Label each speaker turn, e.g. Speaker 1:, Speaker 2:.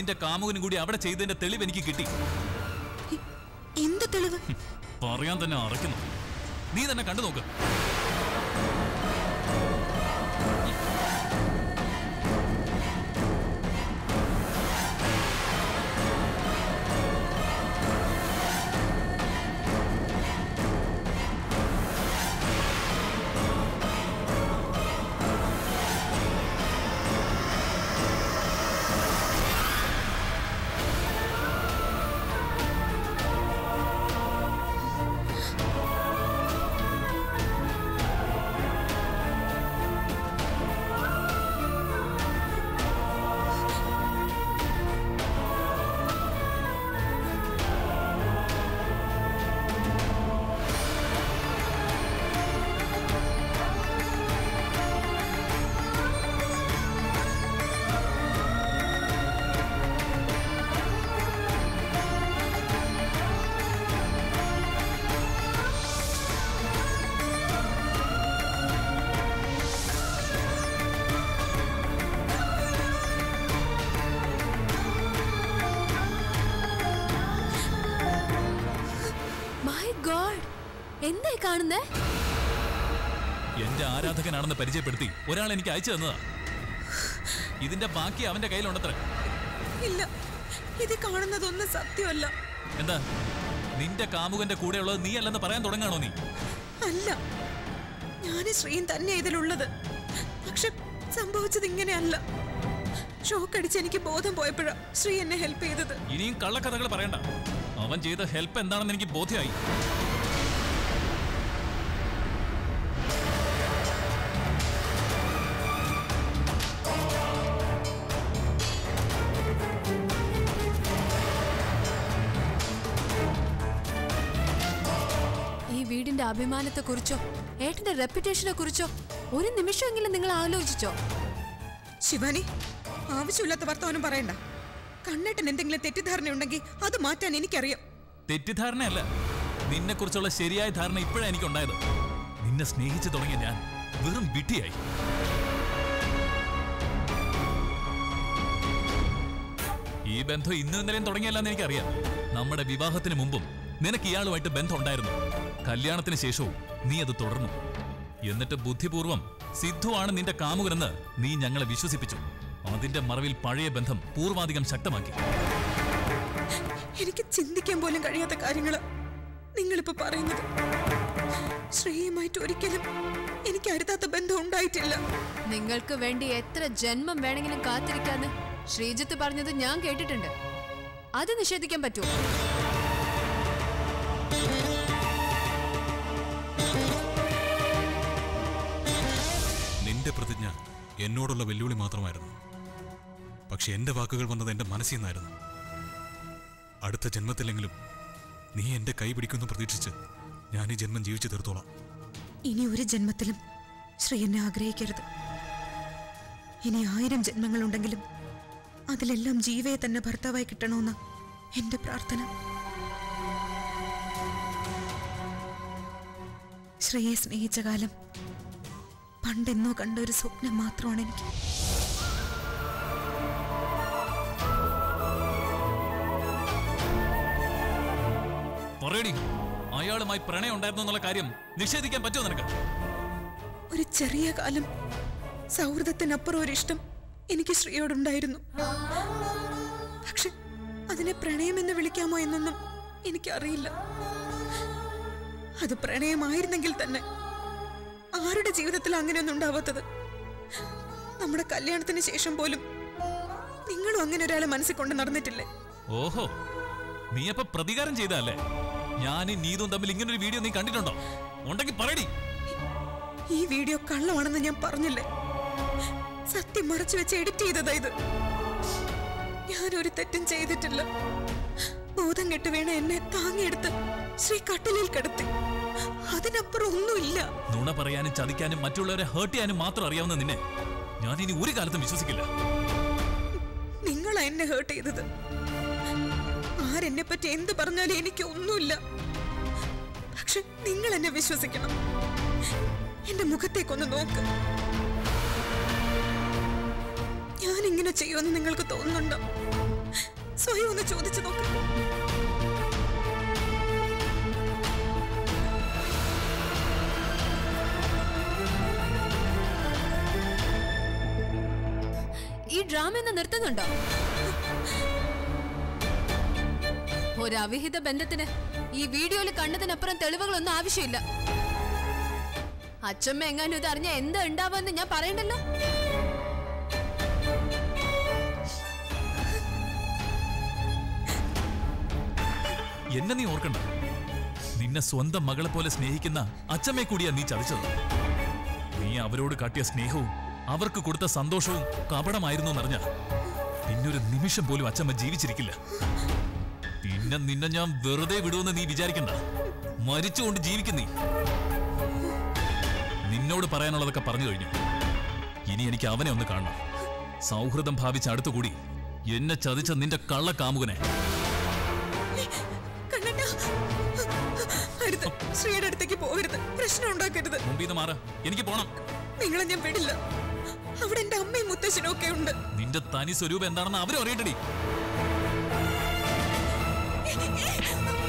Speaker 1: നിന്റെ കാമുകനും കൂടി അവിടെ ചെയ്തതിന്റെ തെളിവ് എനിക്ക് കിട്ടി
Speaker 2: എന്ത് തെളിവ്
Speaker 1: പറയാൻ തന്നെ അറയ്ക്കുന്നു നീ തന്നെ കണ്ടു നോക്ക്
Speaker 2: മൈ ഗോഡ് എന്തായി കാണുന്നേ
Speaker 1: എന്റെ ആരാധകനാണെന്ന് പരിചയപ്പെടുത്തി ഒരാൾ എനിക്ക് അയച്ചു തന്നതാ ഇതിന്റെ ബാക്കി അവന്റെ കയ്യിലുണ്ടത്രേ
Speaker 3: ഇല്ല ഇത് കാണുന്നതൊന്നും സത്യമല്ല
Speaker 1: എന്താ നിന്റെ കാമുകന്റെ കൂടെയുള്ളത് നീ അല്ലെന്ന് പറയാൻ തുടങ്ങാണോ നീ
Speaker 3: അല്ല ഞാനും ശ്രീയും തന്നെ ഇതിലുള്ളത് പക്ഷെ സംഭവിച്ചത് ഇങ്ങനെയല്ല ഷോക്ക് അടിച്ച് എനിക്ക് ബോധം പോയപ്പോഴാ ശ്രീ എന്നെ ഹെൽപ്പ് ചെയ്തത്
Speaker 1: ഇനിയും കള്ളക്കഥകൾ പറയണ്ട അവൻ ചെയ്ത ഹെൽപ്പ് എന്താണെന്ന് എനിക്ക് ബോധ്യമായി
Speaker 2: ഈ വീടിന്റെ അഭിമാനത്തെ കുറിച്ചോ ഏട്ടന്റെ റെപ്യൂട്ടേഷനെ കുറിച്ചോ ഒരു നിമിഷമെങ്കിലും നിങ്ങൾ ആലോചിച്ചോ
Speaker 3: ശിവാനി ആവശ്യമില്ലാത്ത വർത്തമാനം പറയണ്ട കണ്ണേട്ടൻ എന്തെങ്കിലും തെറ്റിദ്ധാരണ ഉണ്ടെങ്കിൽ അത് മാറ്റാൻ എനിക്കറിയാം
Speaker 1: തെറ്റിദ്ധാരണയല്ല നിന്നെ കുറിച്ചുള്ള ശരിയായ ധാരണ ഇപ്പോഴാണ് എനിക്കുണ്ടായത് നിന്നെ സ്നേഹിച്ചു തുടങ്ങിയ ഞാൻ വെറും വിട്ടിയായി ഈ ബന്ധം ഇന്നും ഇന്നലെയും തുടങ്ങിയല്ലെന്ന് എനിക്കറിയാം നമ്മുടെ വിവാഹത്തിന് മുമ്പും നിനക്ക് ഇയാളുമായിട്ട് ബന്ധം ഉണ്ടായിരുന്നു കല്യാണത്തിന് ശേഷവും നീ അത് തുടർന്നു എന്നിട്ട് ബുദ്ധിപൂർവം സിദ്ധുവാണ് നിന്റെ കാമുകനെന്ന് നീ ഞങ്ങളെ വിശ്വസിപ്പിച്ചു അതിന്റെ മറവിൽ പഴയ ബന്ധം പൂർവാധികം ശക്തമാക്കി
Speaker 3: എനിക്ക് ചിന്തിക്കാൻ പോലും കഴിയാത്ത കാര്യങ്ങള് നിങ്ങളിപ്പോ പറയുന്നത് ശ്രീയുമായിട്ട് ഒരിക്കലും എനിക്ക് അരുതാത്ത ബന്ധം ഉണ്ടായിട്ടില്ല
Speaker 2: നിങ്ങൾക്ക് വേണ്ടി എത്ര ജന്മം വേണമെങ്കിലും കാത്തിരിക്കാന്ന് ശ്രീജിത്ത് പറഞ്ഞത് ഞാൻ കേട്ടിട്ടുണ്ട് അത് നിഷേധിക്കാൻ പറ്റുമോ
Speaker 4: നിന്റെ പ്രതിജ്ഞ എന്നോടുള്ള വെല്ലുവിളി മാത്രമായിരുന്നു പക്ഷെ എന്റെ വാക്കുകൾ വന്നത് എന്റെ മനസ്സിൽ നിന്നായിരുന്നു അടുത്ത ജന്മത്തിലെങ്കിലും നീ എന്റെ കൈ പിടിക്കുന്നു പ്രതീക്ഷിച്ച് ഞാൻ ഈ ജന്മം ജീവിച്ചു തീർത്തോളാം
Speaker 3: ഇനി ഒരു ജന്മത്തിലും ശ്രീ എന്നെ ആഗ്രഹിക്കരുത് ഇനി ആയിരം ജന്മങ്ങളുണ്ടെങ്കിലും അതിലെല്ലാം ജീവയെ തന്നെ ഭർത്താവായി കിട്ടണമെന്ന എന്റെ പ്രാർത്ഥന ശ്രീയെ സ്നേഹിച്ച കാലം പണ്ടെന്നോ കണ്ട ഒരു സ്വപ്നം മാത്രമാണ് എനിക്ക്
Speaker 1: പറയടി അയാളുമായി പ്രണയം ഉണ്ടായിരുന്നു എന്നുള്ള കാര്യം നിഷേധിക്കാൻ പറ്റുമോ നിനക്ക്
Speaker 3: ഒരു ചെറിയ കാലം സൗഹൃദത്തിനപ്പുറം ഒരു ഇഷ്ടം എനിക്ക് ശ്രീയോടുണ്ടായിരുന്നു പക്ഷെ അതിനെ പ്രണയമെന്ന് വിളിക്കാമോ എന്നൊന്നും എനിക്കറിയില്ല അത് പ്രണയമായിരുന്നെങ്കിൽ തന്നെ ആരുടെ ജീവിതത്തിൽ അങ്ങനെയൊന്നും ഉണ്ടാവാത്തത് നമ്മുടെ കല്യാണത്തിന് ശേഷം പോലും നിങ്ങളും അങ്ങനെ ഒരാളെ മനസ്സിൽ കൊണ്ട് നടന്നിട്ടില്ലേ
Speaker 1: ഓഹോ നീ അപ്പൊ പ്രതികാരം ചെയ്തല്ലേ ഞാനും നീതും തമ്മിൽ ഇങ്ങനൊരു വീഡിയോ നീ കണ്ടിട്ടുണ്ടോ ഉണ്ടെങ്കിൽ പറയടി
Speaker 3: ഈ വീഡിയോ കള്ളമാണെന്ന് ഞാൻ പറഞ്ഞില്ലേ സത്യം മറച്ചു വെച്ച് എഡിറ്റ് ചെയ്തതാ ഇത് ഞാൻ ഒരു തെറ്റും ചെയ്തിട്ടില്ല ബോധം കെട്ട് വീണ എന്നെ താങ്ങിയെടുത്ത് ശ്രീ കട്ടിലിൽ കിടത്തി അതിനപ്പുറം ഒന്നുമില്ല
Speaker 1: നുണ പറയാനും ചതിക്കാനും മറ്റുള്ളവരെ ഹേർട്ട് ചെയ്യാനും മാത്രം അറിയാവുന്ന നിന്നെ ഞാൻ ഇനി ഒരു കാലത്തും വിശ്വസിക്കില്ല
Speaker 3: നിങ്ങളാ എന്നെ ഹേർട്ട് ചെയ്തത് ആരെന്നെ പറ്റി എന്ത് പറഞ്ഞാലും എനിക്ക് ഒന്നുമില്ല പക്ഷെ നിങ്ങൾ എന്നെ വിശ്വസിക്കണം എന്റെ മുഖത്തേക്കൊന്ന് നോക്ക് ഞാൻ ഇങ്ങനെ ചെയ്യുമെന്ന് നിങ്ങൾക്ക് തോന്നുന്നുണ്ടോ സ്വയം ഒന്ന് ചോദിച്ചു നോക്ക്
Speaker 2: ഈ ഡ്രാമ എന്ന് നിർത്തുന്നുണ്ടോ ഒരു അവിഹിത ബന്ധത്തിന് ഈ വീഡിയോയിൽ കണ്ടതിനപ്പുറം തെളിവുകളൊന്നും ആവശ്യമില്ല അച്ഛമ്മ എങ്ങാനും ഇത് അറിഞ്ഞ എന്താ ഉണ്ടാവുമെന്ന് ഞാൻ പറയണ്ടല്ലോ
Speaker 1: എന്നെ നീ ഓർക്കണ്ട നിന്നെ സ്വന്തം മകളെ പോലെ സ്നേഹിക്കുന്ന അച്ഛമ്മയെ കൂടിയാ നീ ചതിച്ചത് നീ അവരോട് കാട്ടിയ സ്നേഹവും അവർക്ക് കൊടുത്ത സന്തോഷവും കപടമായിരുന്നു എന്നറിഞ്ഞ പിന്നൊരു നിമിഷം പോലും അച്ഛമ്മ ജീവിച്ചിരിക്കില്ല പിന്നെ നിന്നെ ഞാൻ വെറുതെ വിടുമെന്ന് നീ വിചാരിക്കണ്ട മരിച്ചുകൊണ്ട് ജീവിക്കും നീ നിന്നോട് പറയാനുള്ളതൊക്കെ പറഞ്ഞു കഴിഞ്ഞു ഇനി എനിക്ക് അവനെ ഒന്ന് കാണണം സൗഹൃദം ഭാവിച്ച് അടുത്തുകൂടി എന്നെ ചതിച്ച നിന്റെ കള്ള കാമുകനെ
Speaker 3: കണ്ണട്ടാ അടുത്ത് ശ്രീയുടെ അടുത്തേക്ക് പോകരുത് പ്രശ്നം ഉണ്ടാക്കരുത്
Speaker 1: മുമ്പീന്ന് മാറ എനിക്ക് പോണം
Speaker 3: നിങ്ങളെ ഞാൻ വിടില്ല അവിടെ എന്റെ അമ്മയും മുത്തശ്ശനും ഒക്കെ ഉണ്ട്
Speaker 1: നിന്റെ തനി സ്വരൂപം എന്താണെന്ന് അവരും അറിയട്ടടി